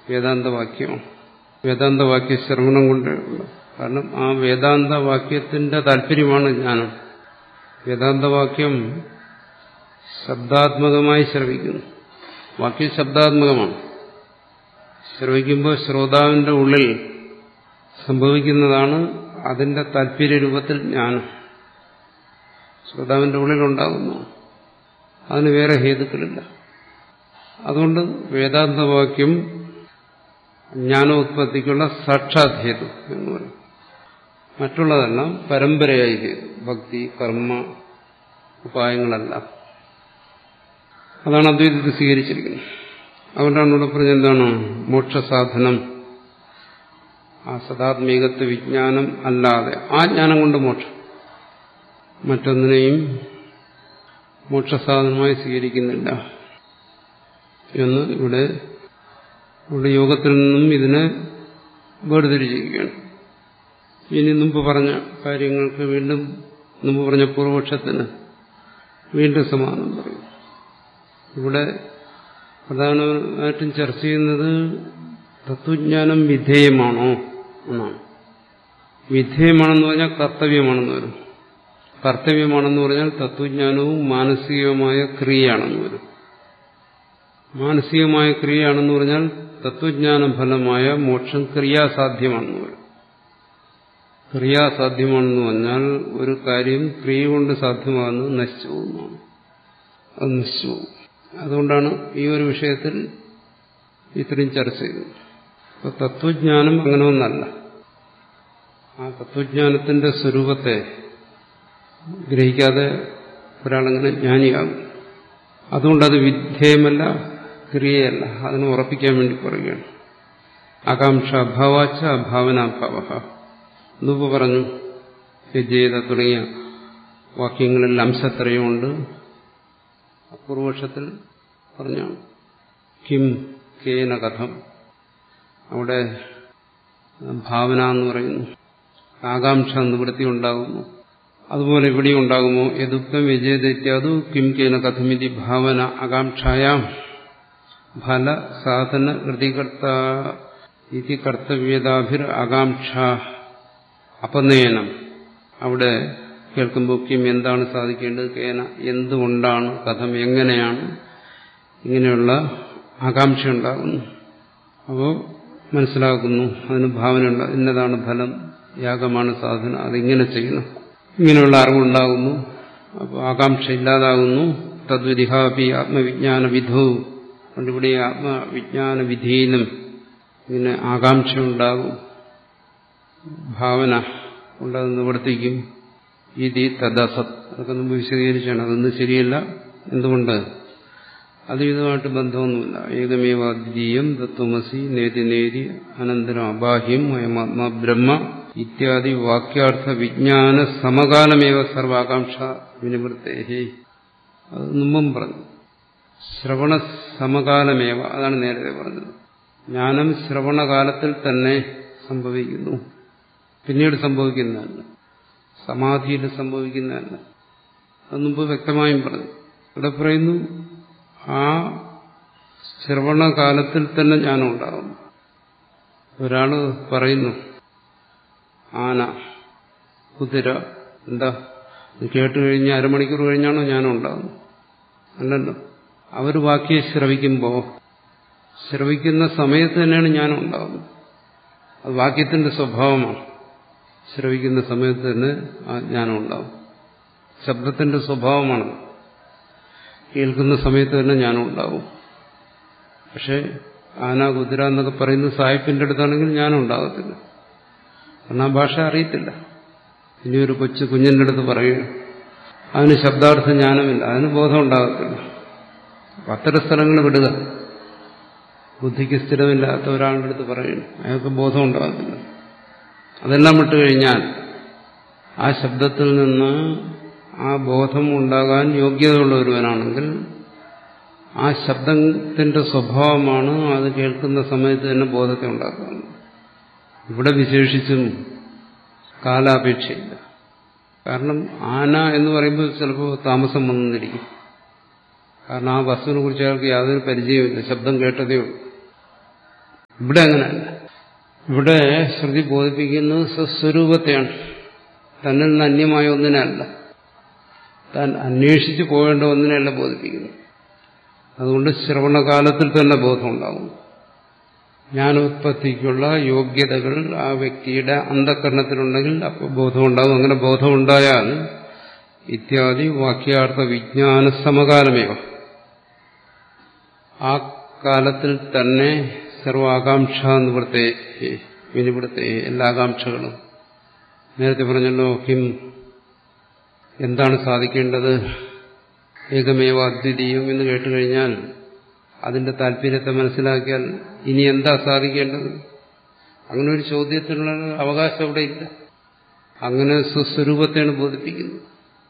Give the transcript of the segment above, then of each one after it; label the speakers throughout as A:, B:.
A: വേദാന്തവാക്യമാണ് വേദാന്തവാക്യ ശ്രവണം കൊണ്ട് കാരണം ആ വേദാന്തവാക്യത്തിന്റെ താല്പര്യമാണ് ജ്ഞാനം വേദാന്തവാക്യം ശബ്ദാത്മകമായി ശ്രവിക്കുന്നു വാക്യം ശബ്ദാത്മകമാണ് ശ്രവിക്കുമ്പോൾ ശ്രോതാവിന്റെ ഉള്ളിൽ സംഭവിക്കുന്നതാണ് അതിന്റെ താല്പര്യ രൂപത്തിൽ ജ്ഞാനം ശ്രോതാവിന്റെ ഉള്ളിലുണ്ടാകുന്നു അതിന് വേറെ ഹേതുക്കളില്ല അതുകൊണ്ട് വേദാന്തവാക്യം ജ്ഞാനോത്പത്തിക്കുള്ള സാക്ഷാത് ഹേതു എന്ന് പറയും മറ്റുള്ളതെല്ലാം പരമ്പരയായി ഹേതു ഭക്തി കർമ്മ ഉപായങ്ങളെല്ലാം അതാണ് അദ്വൈതത്തിൽ സ്വീകരിച്ചിരിക്കുന്നത് അതുകൊണ്ടാണ് ഇവിടെ പറഞ്ഞ എന്താണ് മോക്ഷസാധനം ആ സദാത്മീകത്വ വിജ്ഞാനം അല്ലാതെ ആ ജ്ഞാനം കൊണ്ട് മോക്ഷം മറ്റൊന്നിനെയും മോക്ഷസാധനമായി സ്വീകരിക്കുന്നില്ല എന്ന് ഇവിടെ ഇവിടെ യോഗത്തിൽ നിന്നും ഇതിനെ വേർതിരിച്ചിരിക്കുകയാണ് ഇനി മുമ്പ് പറഞ്ഞ കാര്യങ്ങൾക്ക് വീണ്ടും മുമ്പ് പറഞ്ഞ പൂർവപക്ഷത്തിന് വീണ്ടും സമാനം പറയും ഇവിടെ പ്രധാനമായിട്ടും ചർച്ച ചെയ്യുന്നത് തത്വജ്ഞാനം വിധേയമാണോ എന്നാണ് വിധേയമാണെന്ന് പറഞ്ഞാൽ കർത്തവ്യമാണെന്ന് വരും കർത്തവ്യമാണെന്ന് പറഞ്ഞാൽ തത്വജ്ഞാനവും മാനസികമായ ക്രിയയാണെന്ന് വരും മാനസികമായ ക്രിയയാണെന്ന് പറഞ്ഞാൽ തത്വജ്ഞാന ഫലമായ മോക്ഷം ക്രിയാസാധ്യമാണെന്ന് വരും ക്രിയാസാധ്യമാണെന്ന് പറഞ്ഞാൽ ഒരു കാര്യം ക്രിയ കൊണ്ട് സാധ്യമാകുന്നത് നശിച്ചു പോകുന്നതാണ് അത് നശിച്ചു പോകും അതുകൊണ്ടാണ് ഈ ഒരു വിഷയത്തിൽ ഇത്രയും ചർച്ച ചെയ്തത് അപ്പൊ തത്വജ്ഞാനം അങ്ങനെ ഒന്നല്ല ആ തത്വജ്ഞാനത്തിന്റെ സ്വരൂപത്തെ ഗ്രഹിക്കാതെ ഒരാളങ്ങനെ ജ്ഞാനിയാകും അതുകൊണ്ടത് വിധേയമല്ല ക്രിയയല്ല അതിനെ ഉറപ്പിക്കാൻ വേണ്ടി പറയുകയാണ് ആകാംക്ഷ അഭാവാച്ച അഭാവനാഭാവ മുമ്പ് പറഞ്ഞു വിജയത തുടങ്ങിയ വാക്യങ്ങളിൽ അംശത്രയമുണ്ട് അപൂർവക്ഷത്തിൽ പറഞ്ഞാണ് കിം കേന കഥം അവിടെ ഭാവന എന്ന് പറയുന്നു ആകാംക്ഷ നിവൃത്തി ഉണ്ടാകുന്നു അതുപോലെ ഇവിടെ ഉണ്ടാകുമോ യദുക്തം വിജയദൈത്യാതു കിം കേന കഥമിതി ഭാവന ആകാംക്ഷായാം ഫല സാധന കൃതികർത്ത ഇതി കർത്തവ്യതാഭിർ ആകാംക്ഷ അപനയനം അവിടെ കേൾക്കുമ്പോൾ കിം എന്താണ് സാധിക്കേണ്ടത് കേന എന്തുകൊണ്ടാണ് കഥം എങ്ങനെയാണ് ഇങ്ങനെയുള്ള ആകാംക്ഷ ഉണ്ടാകുന്നു അപ്പോൾ മനസ്സിലാക്കുന്നു അതിന് ഭാവനയുണ്ട് ഇന്നതാണ് ഫലം യാഗമാണ് സാധന അതിങ്ങനെ ചെയ്യണം ഇങ്ങനെയുള്ള അറിവുണ്ടാകുന്നു അപ്പോൾ ആകാംക്ഷ ഇല്ലാതാകുന്നു തദ്വിധിഹാപി ആത്മവിജ്ഞാന വിധവും അതുകൊണ്ടിവിടെ ആത്മവിജ്ഞാന വിധിയിലും ഇങ്ങനെ ആകാംക്ഷ ഉണ്ടാകും ഭാവന ഉണ്ടത് നിവർത്തിക്കും ഇതി തദസത് അതൊക്കെ മുമ്പ് വിശദീകരിച്ചാണ് അതൊന്നും ശരിയല്ല എന്തുകൊണ്ട് അത് ഇതുമായിട്ട് ബന്ധമൊന്നുമില്ല ഏകമേവ അദ്വിതീയം തത്വമസി നേതി നേതി അനന്തരം അബാഹ്യം അയമാത്മാ ബ്രഹ്മ ഇത്യാദി വാക്യാർത്ഥ വിജ്ഞാന സമകാലമേവ സർവാകാംക്ഷ വിനിവൃത്തേഹി അത് മുമ്പും പറഞ്ഞു ശ്രവണ സമകാലമേവ അതാണ് നേരത്തെ പറഞ്ഞത് ജ്ഞാനം ശ്രവണകാലത്തിൽ തന്നെ സംഭവിക്കുന്നു പിന്നീട് സംഭവിക്കുന്നതല്ല സമാധിയിൽ സംഭവിക്കുന്നതല്ല അത് മുമ്പ് വ്യക്തമായും പറഞ്ഞു ഇവിടെ പറയുന്നു ആ ശ്രവണകാലത്തിൽ തന്നെ ജ്ഞാനം ഉണ്ടാകുന്നു ഒരാള് പറയുന്നു ആന കുതിര എന്താ ഇത് കേട്ട് കഴിഞ്ഞ് അരമണിക്കൂർ കഴിഞ്ഞാണോ ജ്ഞാനം ഉണ്ടാകുന്നത് അല്ലല്ലോ അവർ വാക്യം ശ്രവിക്കുമ്പോൾ ശ്രവിക്കുന്ന സമയത്ത് തന്നെയാണ് ജ്ഞാനം ഉണ്ടാകുന്നത് അത് വാക്യത്തിന്റെ സ്വഭാവമാണ് ശ്രവിക്കുന്ന സമയത്ത് തന്നെ ആ ജ്ഞാനം ഉണ്ടാവും ശബ്ദത്തിന്റെ സ്വഭാവമാണ് കേൾക്കുന്ന സമയത്ത് തന്നെ ജ്ഞാനം ഉണ്ടാവും പക്ഷെ ആന കുതിര എന്നൊക്കെ പറയുന്ന സാഹിബിന്റെ അടുത്താണെങ്കിൽ ജ്ഞാനം ഉണ്ടാകത്തില്ല കാരണം ആ ഭാഷ അറിയത്തില്ല ഇനി ഒരു കൊച്ചു കുഞ്ഞിന്റെ അടുത്ത് പറയുക അതിന് ശബ്ദാർത്ഥ ജ്ഞാനമില്ല അതിന് ബോധം ഉണ്ടാകത്തില്ല അപ്പൊ അത്തരം സ്ഥലങ്ങൾ വിടുക ബുദ്ധിക്ക് സ്ഥിരമില്ലാത്ത ഒരാളുടെ അടുത്ത് പറയുന്നു അയാൾക്ക് ബോധം ഉണ്ടാകത്തില്ല അതെല്ലാം വിട്ടുകഴിഞ്ഞാൽ ആ ശബ്ദത്തിൽ നിന്ന് ആ ബോധം ഉണ്ടാകാൻ യോഗ്യതയുള്ള ഒരുവനാണെങ്കിൽ ആ ശബ്ദത്തിന്റെ സ്വഭാവമാണ് അത് കേൾക്കുന്ന സമയത്ത് തന്നെ ബോധത്തെ ഉണ്ടാക്കുന്നത് ഇവിടെ വിശേഷിച്ചും കാലാപേക്ഷയില്ല കാരണം ആന എന്ന് പറയുമ്പോൾ ചിലപ്പോൾ താമസം വന്നിരിക്കും കാരണം ആ വസ്തുവിനെ കുറിച്ച് അയാൾക്ക് യാതൊരു പരിചയമില്ല ശബ്ദം കേട്ടതേ ഉള്ളൂ ഇവിടെ അങ്ങനെയല്ല ഇവിടെ ശ്രുതി ബോധിപ്പിക്കുന്നത് സ്വസ്വരൂപത്തെയാണ് തന്നിൽ നിന്ന് അന്യമായ ഒന്നിനല്ല താൻ അന്വേഷിച്ച് പോകേണ്ട ഒന്നിനെയല്ല ബോധിപ്പിക്കുന്നു അതുകൊണ്ട് ശ്രവണകാലത്തിൽ തന്നെ ബോധം ഉണ്ടാകും ജ്ഞാനോത്പത്തിക്കുള്ള യോഗ്യതകൾ ആ വ്യക്തിയുടെ അന്ധകരണത്തിലുണ്ടെങ്കിൽ അപ്പോൾ ബോധമുണ്ടാകും അങ്ങനെ ബോധമുണ്ടായാൽ ഇത്യാദി വാക്യാർത്ഥ വിജ്ഞാന സമകാലമേവ ആ കാലത്തിൽ തന്നെ സർവാകാംക്ഷ നിവൃത്തെ വിനിവിടുത്തെ എല്ലാ ആകാംക്ഷകളും നേരത്തെ പറഞ്ഞല്ലോ ഹിം എന്താണ് സാധിക്കേണ്ടത് ഏകമേവ അദ്വിതീയം എന്ന് കേട്ടുകഴിഞ്ഞാൽ അതിന്റെ താല്പര്യത്തെ മനസ്സിലാക്കിയാൽ ഇനി എന്താ സാധിക്കേണ്ടത് അങ്ങനെ ഒരു ചോദ്യത്തിനുള്ള അവകാശം അവിടെ ഇല്ല അങ്ങനെ സ്വസ്വരൂപത്തെയാണ് ബോധിപ്പിക്കുന്നത്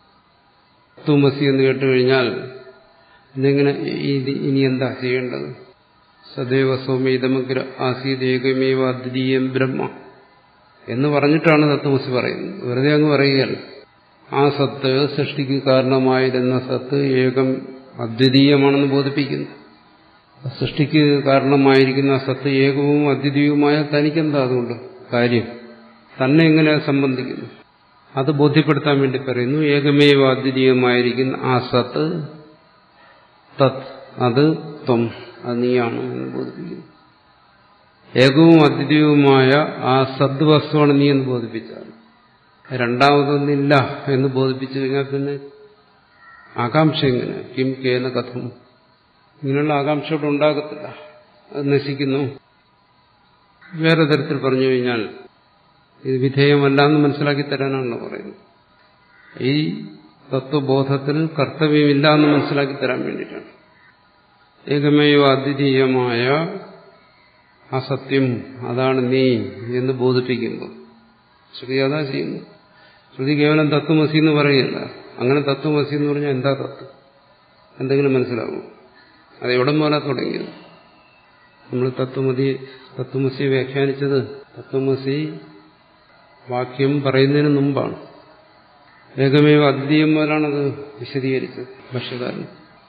A: തൂമസി എന്ന് കേട്ടുകഴിഞ്ഞാൽ ഇതെങ്ങനെ ഇനി എന്താ ചെയ്യേണ്ടത് സദൈവ സൗമ്യതമഗ്ര ആസീത് ഏകമേവ അദ്വിതീയം ബ്രഹ്മ എന്ന് പറഞ്ഞിട്ടാണ് തത്വമസി പറയുന്നത് വെറുതെ അങ്ങ് പറയുകയല്ല ആ സത്ത് സൃഷ്ടിക്ക് കാരണമായിരുന്ന സത്ത് ഏകം അദ്വിതീയമാണെന്ന് ബോധിപ്പിക്കുന്നു സൃഷ്ടിക്ക് കാരണമായിരിക്കുന്ന സത്ത് ഏകവും അദ്വിതീയവുമായ തനിക്കെന്താ അതുകൊണ്ട് കാര്യം തന്നെ എങ്ങനെ സംബന്ധിക്കുന്നു അത് ബോധ്യപ്പെടുത്താൻ വേണ്ടി പറയുന്നു ഏകമേവ അദ്വിതീയമായിരിക്കുന്ന ആ സത്ത് തത് അത് ത്വം അത് നീയാണ് എന്ന് ബോധിപ്പിക്കുന്നു ഏകവും അദ്വിതീയവുമായ ആ സദ്വസ്തുവാണ് നീ എന്ന് ബോധിപ്പിച്ചാണ് രണ്ടാമതൊന്നില്ല എന്ന് ബോധിപ്പിച്ചു കഴിഞ്ഞാൽ പിന്നെ ആകാംക്ഷ എങ്ങനെ കിം കേന കഥം ഇങ്ങനെയുള്ള ആകാംക്ഷ ഇവിടെ ഉണ്ടാകത്തില്ല അത് നശിക്കുന്നു വേറെ തരത്തിൽ പറഞ്ഞു കഴിഞ്ഞാൽ ഇത് വിധേയമല്ല എന്ന് മനസ്സിലാക്കി തരാനാണല്ലോ പറയുന്നത് ഈ തത്വബോധത്തിൽ കർത്തവ്യമില്ല എന്ന് മനസ്സിലാക്കി തരാൻ വേണ്ടിയിട്ടാണ് ഏകമേയോ അദ്വിതീയമായ ആ സത്യം അതാണ് നീ എന്ന് ബോധിപ്പിക്കുമ്പോൾ ശ്രുതി അതാ ചെയ്യുന്നു ശ്രുതി കേവലം തത്വമസി എന്ന് പറയില്ല അങ്ങനെ തത്വമസി എന്ന് പറഞ്ഞാൽ എന്താ തത്വം എന്തെങ്കിലും മനസ്സിലാവും അത് എവിടെ പോലെ തുടങ്ങിയത് നമ്മൾ തത്വമതി തത്വമസി വ്യാഖ്യാനിച്ചത് തത്വമസി വാക്യം പറയുന്നതിന് മുമ്പാണ് ഏകമേവ അദ്വിതീയം മുതലാണത് വിശദീകരിച്ചത് ഭക്ഷ്യകാരൻ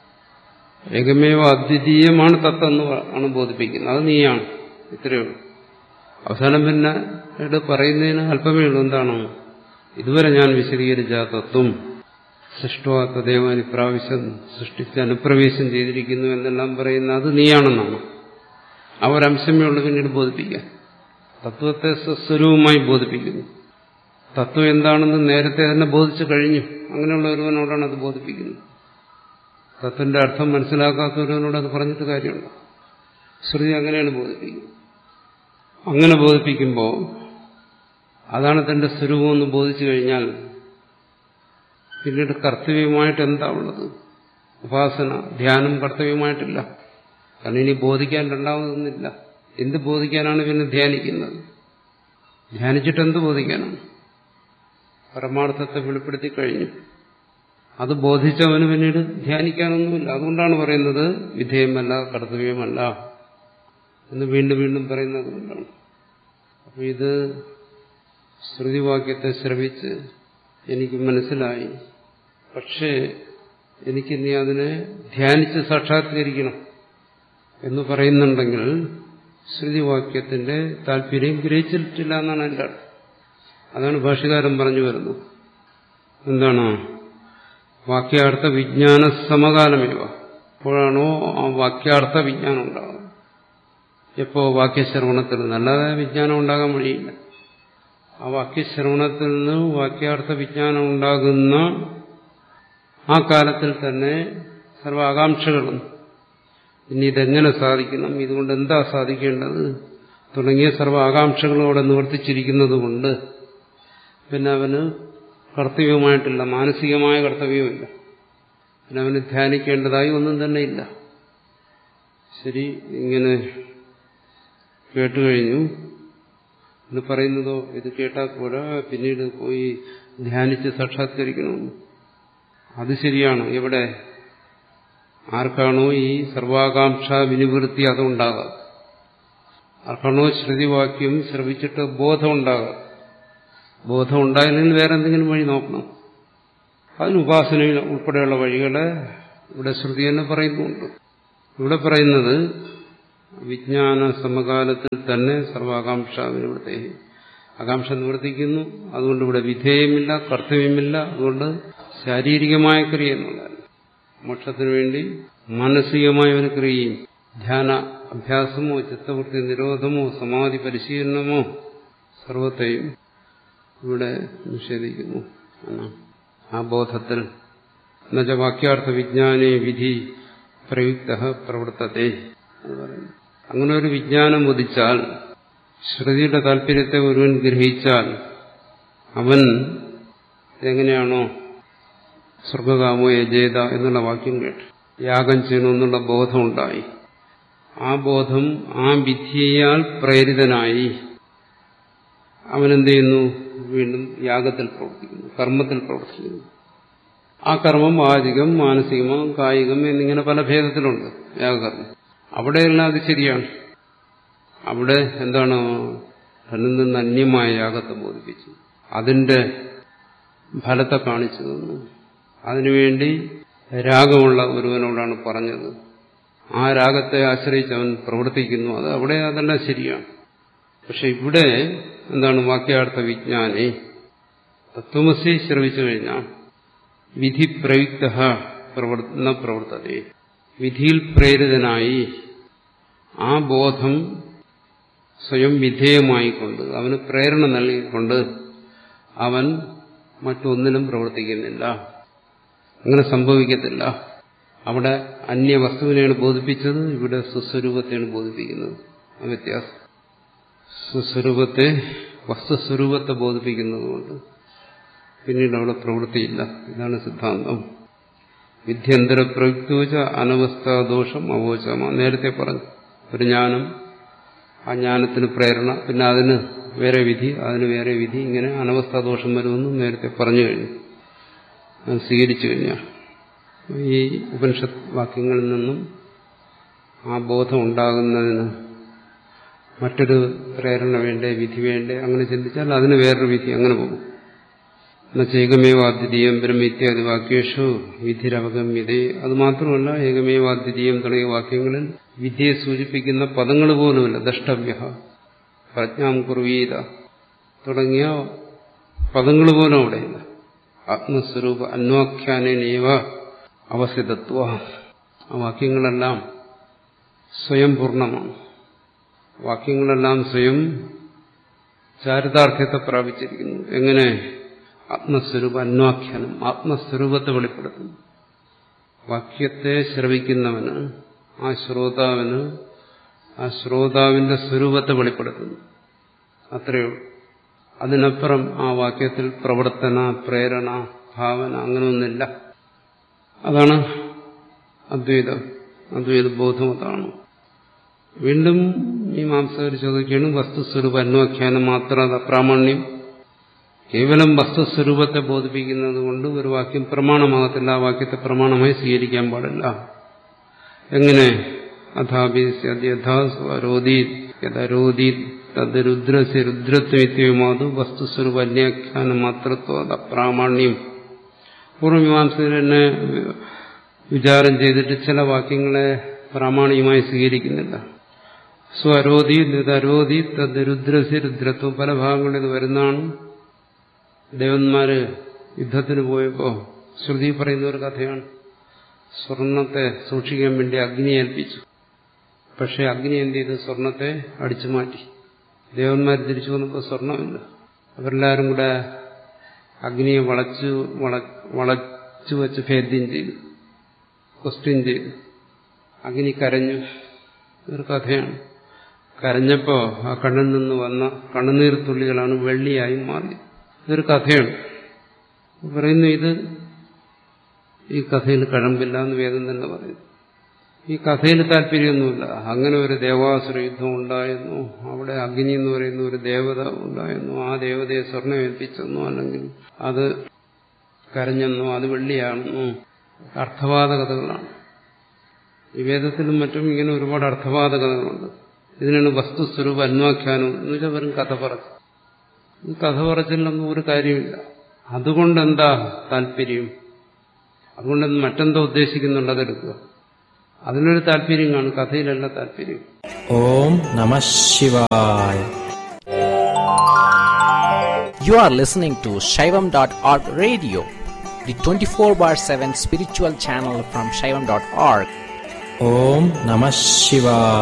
A: ഏകമേവ അദ്വിതീയമാണ് തത്വം എന്ന് ആണ് ബോധിപ്പിക്കുന്നത് അത് നീയാണ് ഇത്രയേ ഉള്ളൂ അവസാനം പിന്നെ ഇവിടെ പറയുന്നതിന് അല്പമേ ഉള്ളൂ എന്താണ് ഇതുവരെ ഞാൻ വിശദീകരിച്ച ആ തത്വം സൃഷ്ടവാ തദേവൻ ഇപ്രാവശ്യം സൃഷ്ടിച്ച് അനുപ്രവേശം ചെയ്തിരിക്കുന്നു എന്നെല്ലാം പറയുന്ന അത് നീയാണെന്നാണ് ആ ഒരംശമേ ഉള്ളൂ പിന്നീട് ബോധിപ്പിക്കാൻ തത്വത്തെ സ്വസ്വരൂപമായി ബോധിപ്പിക്കുന്നു തത്വം എന്താണെന്ന് നേരത്തെ തന്നെ ബോധിച്ചു കഴിഞ്ഞു അങ്ങനെയുള്ള ഒരുവനോടാണ് അത് ബോധിപ്പിക്കുന്നത് തത്വന്റെ അർത്ഥം മനസ്സിലാക്കാത്തവരോട് അത് പറഞ്ഞിട്ട് കാര്യമുണ്ട് ശ്രുതി അങ്ങനെയാണ് ബോധിപ്പിക്കുന്നത് അങ്ങനെ ബോധിപ്പിക്കുമ്പോൾ അതാണ് തന്റെ സ്വരൂപമെന്ന് ബോധിച്ചു കഴിഞ്ഞാൽ പിന്നീട് കർത്തവ്യമായിട്ട് എന്താ ഉള്ളത് ഉപാസന ധ്യാനം കർത്തവ്യമായിട്ടില്ല കാരണം ഇനി ബോധിക്കാൻ രണ്ടാമതൊന്നില്ല എന്ത് ബോധിക്കാനാണ് പിന്നെ ധ്യാനിക്കുന്നത് ധ്യാനിച്ചിട്ട് എന്ത് ബോധിക്കാനാണ് പരമാർത്ഥത്തെ വെളിപ്പെടുത്തി കഴിഞ്ഞു അത് ബോധിച്ചവന് പിന്നീട് ധ്യാനിക്കാനൊന്നുമില്ല അതുകൊണ്ടാണ് പറയുന്നത് വിധേയമല്ല കർത്തവ്യമല്ല എന്ന് വീണ്ടും വീണ്ടും പറയുന്നത് കൊണ്ടാണ് അപ്പൊ ഇത് ശ്രുതിവാക്യത്തെ ശ്രവിച്ച് എനിക്ക് മനസ്സിലായി പക്ഷേ എനിക്ക് നീ അതിനെ ധ്യാനിച്ച് സാക്ഷാത്കരിക്കണം എന്ന് പറയുന്നുണ്ടെങ്കിൽ ശ്രുതിവാക്യത്തിന്റെ താല്പര്യം ഗ്രഹിച്ചിട്ടില്ല എന്നാണ് എൻ്റെ അർത്ഥം അതാണ് ഭാഷകാരൻ പറഞ്ഞു വരുന്നത് എന്താണ് വാക്യാർത്ഥ വിജ്ഞാന സമകാലമേവ അപ്പോഴാണോ ആ വാക്യാർത്ഥ വിജ്ഞാനം ഉണ്ടാകുന്നത് എപ്പോ വാക്യശ്രവണത്തിൽ നിന്ന് അല്ലാതെ വിജ്ഞാനം ഉണ്ടാകാൻ വഴിയില്ല ആ വാക്യശ്രവണത്തിൽ നിന്ന് വാക്യാർത്ഥ വിജ്ഞാനം ഉണ്ടാകുന്ന ആ കാലത്തിൽ തന്നെ സർവാകാംക്ഷകളും ഇനി ഇതെങ്ങനെ സാധിക്കണം ഇതുകൊണ്ട് എന്താ സാധിക്കേണ്ടത് തുടങ്ങിയ സർവ്വ ആകാംക്ഷകളോടെ നിവർത്തിച്ചിരിക്കുന്നത് കൊണ്ട് പിന്നെ അവന് കർത്തവ്യമായിട്ടില്ല മാനസികമായ കർത്തവ്യമില്ല പിന്നെ അവന് ധ്യാനിക്കേണ്ടതായി ഒന്നും തന്നെ ഇല്ല ശരി ഇങ്ങനെ കേട്ടുകഴിഞ്ഞു എന്ന് പറയുന്നതോ ഇത് കേട്ടാൽ പോരാ പിന്നീട് പോയി ധ്യാനിച്ച് സാക്ഷാത്കരിക്കണമെന്ന് അത് ശരിയാണ് ഇവിടെ ആർക്കാണോ ഈ സർവാകാംക്ഷ വിനിവൃത്തി അതുണ്ടാകാം ആർക്കാണോ ശ്രുതിവാക്യം ശ്രവിച്ചിട്ട് ബോധം ഉണ്ടാകാം ബോധം ഉണ്ടായില്ലെങ്കിൽ വേറെ എന്തെങ്കിലും വഴി നോക്കണം അതിന് ഉപാസനയിൽ ഉൾപ്പെടെയുള്ള വഴികളെ ഇവിടെ ശ്രുതി തന്നെ പറയുന്നുണ്ട് ഇവിടെ പറയുന്നത് വിജ്ഞാന സമകാലത്തിൽ തന്നെ സർവാകാംക്ഷ നിവൃത്തി ആകാംക്ഷ നിവർത്തിക്കുന്നു അതുകൊണ്ട് ഇവിടെ വിധേയമില്ല കർത്തവ്യമില്ല അതുകൊണ്ട് ശാരീരികമായ ക്രിയ എന്നുള്ളതല്ല മോക്ഷത്തിനു വേണ്ടി മാനസികമായ ഒരു ക്രിയയും ധ്യാന അഭ്യാസമോ ചിത്തവൃത്തി നിരോധമോ സമാധി പരിശീലനമോ സർവത്തെയും ഇവിടെ നിഷേധിക്കുന്നു എന്നാണ് ആ ബോധത്തിൽ എന്നുവെച്ച വാക്യാർത്ഥ വിജ്ഞാനേ വിധി പ്രയുക്ത പ്രവർത്തത്തെ എന്ന് പറയുന്നു അങ്ങനെ ഒരു വിജ്ഞാനം ഉദിച്ചാൽ ശ്രുതിയുടെ താല്പര്യത്തെ ഒരുവൻ ഗ്രഹിച്ചാൽ അവൻ എങ്ങനെയാണോ സ്വർഗകാമോ യജേത എന്നുള്ള വാക്യം കേട്ട് യാഗം ചെയ്യണമെന്നുള്ള ബോധമുണ്ടായി ആ ബോധം ആ വിധിയാൽ പ്രേരിതനായി അവനെന്ത് ചെയ്യുന്നു വീണ്ടും യാഗത്തിൽ പ്രവർത്തിക്കുന്നു കർമ്മത്തിൽ പ്രവർത്തിക്കുന്നു ആ കർമ്മം വാചികം മാനസികമോ കായികം എന്നിങ്ങനെ പല ഭേദത്തിലുണ്ട് യാഗകർമ്മം അവിടെയെല്ലാം അത് ശരിയാണ് അവിടെ എന്താണ് തന്നിൽ നിന്ന് അന്യമായ യാഗത്തെ ബോധിപ്പിച്ചു അതിന്റെ ഫലത്തെ കാണിച്ചു തന്നു അതിനുവേണ്ടി രാഗമുള്ള ഒരുവനോടാണ് പറഞ്ഞത് ആ രാഗത്തെ ആശ്രയിച്ച് അവൻ പ്രവർത്തിക്കുന്നു അത് അവിടെ അതെല്ലാം ശരിയാണ് പക്ഷെ ഇവിടെ എന്താണ് വാക്യാർത്ഥ വിജ്ഞാനെ തത്വമസി ശ്രവിച്ചു കഴിഞ്ഞാൽ വിധി പ്രയുക്ത പ്രവർത്തന പ്രവർത്തത വിധിയിൽ പ്രേരിതനായി ആ ബോധം സ്വയം വിധേയമായിക്കൊണ്ട് അവന് പ്രേരണ നൽകിക്കൊണ്ട് അവൻ മറ്റൊന്നിലും പ്രവർത്തിക്കുന്നില്ല അങ്ങനെ സംഭവിക്കത്തില്ല അവിടെ അന്യവസ്തുവിനെയാണ് ബോധിപ്പിച്ചത് ഇവിടെ സുസ്വരൂപത്തെയാണ് ബോധിപ്പിക്കുന്നത് ആ വ്യത്യാസം സുസ്വരൂപത്തെ വസ്തുസ്വരൂപത്തെ ബോധിപ്പിക്കുന്നതുകൊണ്ട് പിന്നീട് അവിടെ പ്രവൃത്തിയില്ല ഇതാണ് സിദ്ധാന്തം വിദ്യന്തര പ്രയുക്തോച അനവസ്ഥാദോഷം അവോചമ നേരത്തെ പറഞ്ഞു ഒരു ജ്ഞാനം ആ ജ്ഞാനത്തിന് പ്രേരണ പിന്നെ അതിന് വേറെ വിധി അതിന് വേറെ വിധി ഇങ്ങനെ അനവസ്ഥാദോഷം വരുമെന്നും നേരത്തെ പറഞ്ഞു കഴിഞ്ഞു അത് സ്വീകരിച്ചു കഴിഞ്ഞാൽ ഈ ഉപനിഷത്ത് വാക്യങ്ങളിൽ നിന്നും ആ ബോധം ഉണ്ടാകുന്നതിന് മറ്റൊരു പ്രേരണ വേണ്ടേ വിധി വേണ്ടേ അങ്ങനെ ചിന്തിച്ചാൽ അതിന് വേറൊരു വിധി അങ്ങനെ പോകും ഏകമേവാദ്വിതീയം ബ്രഹ്മിത്യാദി വാക്യേഷു വിധിരവഗമ്യതേ അത് മാത്രമല്ല ഏകമേവാദ്വിതീയം തുടങ്ങിയ വാക്യങ്ങളിൽ വിധിയെ സൂചിപ്പിക്കുന്ന പദങ്ങൾ പോലുമില്ല ദഷ്ടവ്യ പ്രജ്ഞാം കുർവീത തുടങ്ങിയ പദങ്ങൾ പോലും അവിടെയില്ല ആത്മസ്വരൂപ അന്വാഖ്യാനേവ അവസിതത്വ ആ വാക്യങ്ങളെല്ലാം സ്വയം പൂർണ്ണമാണ് വാക്യങ്ങളെല്ലാം സ്വയം ചാരിതാർത്ഥ്യത്തെ പ്രാപിച്ചിരിക്കുന്നു എങ്ങനെ ആത്മസ്വരൂപ അന്വാഖ്യാനം ആത്മസ്വരൂപത്തെ വെളിപ്പെടുത്തുന്നു വാക്യത്തെ ശ്രവിക്കുന്നവന് ആ ശ്രോതാവിന് ആ ശ്രോതാവിന്റെ സ്വരൂപത്തെ വെളിപ്പെടുത്തുന്നു അത്രയേ ഉള്ളൂ അതിനപ്പുറം ആ വാക്യത്തിൽ പ്രവർത്തന പ്രേരണ ഭാവന അങ്ങനെയൊന്നില്ല അതാണ് അദ്വൈതം അദ്വൈത ബോധം അതാണ് വീണ്ടും ഈ മാംസകർ ചോദിക്കുകയാണ് വസ്തുസ്വരൂപ അന്വാഖ്യാനം മാത്രം പ്രാമാണ്യം കേവലം വസ്തുസ്വരൂപത്തെ ബോധിപ്പിക്കുന്നത് കൊണ്ട് ഒരു വാക്യം പ്രമാണമാകത്തില്ല ആ വാക്യത്തെ പ്രമാണമായി സ്വീകരിക്കാൻ പാടില്ല എങ്ങനെ അഥാപിസ്യഥാസ്വരോധി യഥരോധി തത് രുദ്രസ്യ രുദ്രത്വമാതു വസ്തുസ്വരൂപ അന്യാഖ്യാനം മാത്രത്വ അപ്രാമാണ്യം പൂർവ്വമീമാംസകർ തന്നെ വിചാരം ചെയ്തിട്ട് ചില വാക്യങ്ങളെ പ്രാമാണികമായി സ്വീകരിക്കുന്നില്ല സ്വരോധി നിതരോധി തത് രുദ്രസ്യ രുദ്രത്വം പല ഭാഗങ്ങളിൽ ഇത് വരുന്നതാണ് ദേവന്മാര് യുദ്ധത്തിന് പോയപ്പോ ശ്രുതി പറയുന്ന ഒരു കഥയാണ് സ്വർണത്തെ സൂക്ഷിക്കാൻ വേണ്ടി അഗ്നി ഏൽപ്പിച്ചു പക്ഷെ അഗ്നി എന്ത് ചെയ്ത് സ്വർണത്തെ അടിച്ചു മാറ്റി ദേവന്മാർ തിരിച്ചു വന്നപ്പോൾ സ്വർണമില്ല അവരെല്ലാവരും കൂടെ അഗ്നിയെ വളച്ചു വളച്ചു വെച്ച് ഭേദ്യം ചെയ്തു ക്വസ്റ്റ്യൻ ചെയ്തു അഗ്നി കരഞ്ഞു ഒരു കഥയാണ് കരഞ്ഞപ്പോ ആ കണ്ണിൽ നിന്ന് വന്ന കണ്ണുനീർ തുള്ളികളാണ് വെള്ളിയായി മാറിയത് ഇതൊരു കഥയാണ് പറയുന്നു ഇത് ഈ കഥയിൽ കഴമ്പില്ല എന്ന് വേദം തന്നെ പറയുന്നു ഈ കഥയിൽ താല്പര്യമൊന്നുമില്ല അങ്ങനെ ഒരു ദേവാസുര യുദ്ധം ഉണ്ടായിരുന്നു അവിടെ അഗ്നി എന്ന് പറയുന്ന ഒരു ദേവത ഉണ്ടായിരുന്നു ആ ദേവതയെ സ്വർണ്ണം ഏൽപ്പിച്ചെന്നോ അല്ലെങ്കിൽ അത് കരഞ്ഞെന്നോ അത് വെള്ളിയാണെന്നോ അർത്ഥവാദ കഥകളാണ് ഈ വേദത്തിലും മറ്റും ഇങ്ങനെ ഒരുപാട് അർത്ഥവാദ കഥകളുണ്ട് ഇതിനാണ് വസ്തുസ്വരൂപ അന്വാഖ്യാനം എന്ന് വെച്ചാൽ വെറും കഥ പറച്ചു ഈ കഥ പറച്ചിലൊന്നും ഒരു കാര്യമില്ല അതുകൊണ്ടെന്താ താല്പര്യം അതുകൊണ്ട് മറ്റെന്തോ ഉദ്ദേശിക്കുന്നുണ്ട് അതെടുക്കുക അതിനൊരു താല്പര്യം കാണും കഥയിലല്ല താല്പര്യം
B: ഓം നമ ശിവായ
C: You are listening to Shaivam.org radio, the 24 bar 7 spiritual channel from Shaivam.org.
B: ഓം നമ ശിവായ